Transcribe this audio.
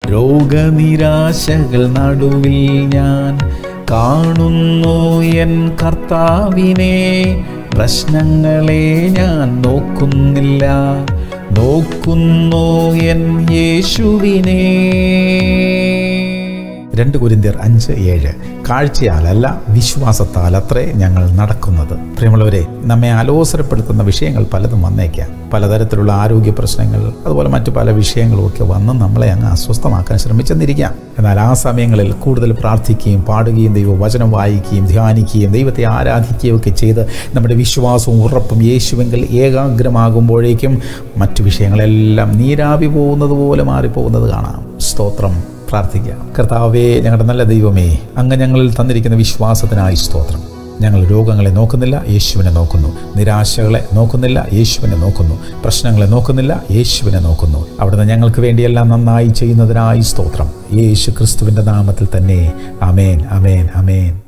രോഗനിരാശകൾ നടുവിൽ ഞാൻ കാണുന്നു എൻ കർത്താവിനെ പ്രശ്നങ്ങളെ ഞാൻ നോക്കുന്നില്ല നോക്കുന്നു എൻ യേശുവിനെ രണ്ട് കുരിന്തിയർ അഞ്ച് ഏഴ് കാഴ്ചയാലല്ല വിശ്വാസത്താൽ അത്രേ ഞങ്ങൾ നടക്കുന്നത് പ്രിയമുള്ളവരെ നമ്മെ അലോസരപ്പെടുത്തുന്ന വിഷയങ്ങൾ പലതും വന്നേക്കാം പലതരത്തിലുള്ള ആരോഗ്യ പ്രശ്നങ്ങൾ അതുപോലെ മറ്റു പല വിഷയങ്ങളും ഒക്കെ വന്ന് നമ്മളെ അങ്ങ് അസ്വസ്ഥമാക്കാൻ ശ്രമിച്ചെന്നിരിക്കാം എന്നാൽ ആ സമയങ്ങളിൽ കൂടുതൽ പ്രാർത്ഥിക്കുകയും പാടുകയും ദൈവവചനം വായിക്കുകയും ധ്യാനിക്കുകയും ദൈവത്തെ ആരാധിക്കുകയും ഒക്കെ ചെയ്ത് നമ്മുടെ വിശ്വാസവും ഉറപ്പും യേശുവെങ്കിൽ ഏകാഗ്രമാകുമ്പോഴേക്കും മറ്റു വിഷയങ്ങളെല്ലാം നീരാവി പോകുന്നത് പോലെ മാറിപ്പോകുന്നത് കാണാം സ്തോത്രം പ്രാർത്ഥിക്കാം കർത്താവേ ഞങ്ങളുടെ നല്ല ദൈവമേ അങ്ങ് ഞങ്ങളിൽ തന്നിരിക്കുന്ന വിശ്വാസത്തിനായി സ്തോത്രം ഞങ്ങൾ രോഗങ്ങളെ നോക്കുന്നില്ല യേശുവിനെ നോക്കുന്നു നിരാശകളെ നോക്കുന്നില്ല യേശുവിനെ നോക്കുന്നു പ്രശ്നങ്ങളെ നോക്കുന്നില്ല യേശുവിനെ നോക്കുന്നു അവിടുന്ന് ഞങ്ങൾക്ക് വേണ്ടിയെല്ലാം നന്നായി ചെയ്യുന്നതിനായി സ്തോത്രം യേശു ക്രിസ്തുവിൻ്റെ നാമത്തിൽ തന്നെ അമേൻ അമേൻ അമേൻ